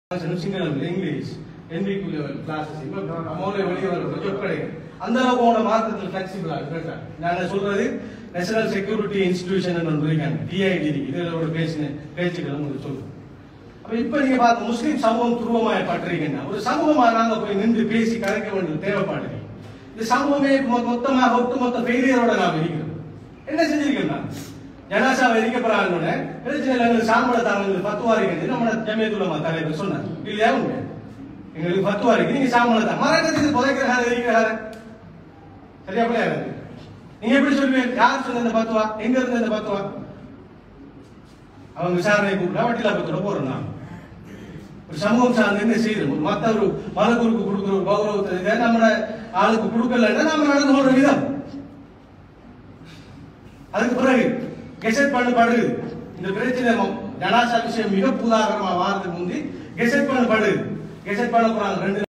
சிங்களம் English என்பிக்கு level classes இப்போ மோலே வெளியே வர ஜொப் கிடைக்கும் அந்த அளவுக்கு உங்களோட மார்க்கத்தில் ஃபிளெக்சிபிளா கரெக்டா நாங்க சொல்றது நேஷனல் செக்யூரிட்டி இன்ஸ்டிடியூஷன் ஒன்று இருக்காங்க டிஐடி இதோட பேசின பேச்சுக்கள் உங்களுக்கு சொல்லுங்க அப்ப இப்ப நீங்க பார்க்க முஸ்லீம் சமூகம் துருவமாய பட்டிருக்கீங்கன்னா ஒரு சமூகமா நாங்க போய் நின்று பேசி கலைக்க வேண்டியது தேவைப்படுது இந்த சமூகமே மொ- மொத்தமாக ஒட்டுமொத்த ஃபெயிலியரோட நாம் இருக்கிறோம் என்ன செஞ்சிருக்கோம் நான் ஜனாசா எரிக்கப்படுறாங்கன்னு பிரச்சனை இல்லை எங்களுக்கு சாம்பள தாங்க பத்துவா இருக்குது நம்ம ஜமியத்துலமா தலைவர் சொன்னார் இல்லையா உண்மை எங்களுக்கு பத்துவா இருக்கு நீங்க சாம்பள தான் மரணத்துக்கு புதைக்கிறாரு எரிக்கிறாரு சரியா பிள்ளையா இருக்கு நீங்க எப்படி சொல்லுவீங்க யார் சொன்ன இந்த பத்துவா எங்க இருந்து இந்த பத்துவா அவங்க விசாரணை கூப்பிட்டா வட்டிலா பத்துல போறோம் நான் ஒரு சமூகம் சார்ந்து என்ன செய்யணும் மத்த ஒரு மதகுருக்கு கொடுக்குற ஒரு கௌரவத்தை இதை நம்ம ஆளுக்கு கொடுக்கலன்னா நம்ம நடந்து கொள்ற விதம் அதுக்கு பிறகு கெசட் பண்ணப்படுது இந்த பிரச்சனை ம- ஜனாசா விஷயம் மிக பூதாகரமா வாரதுக்கு முந்தி கெசட் பண்ணப்படுது கெசட் பண்ண போறாங்க ரெண்டு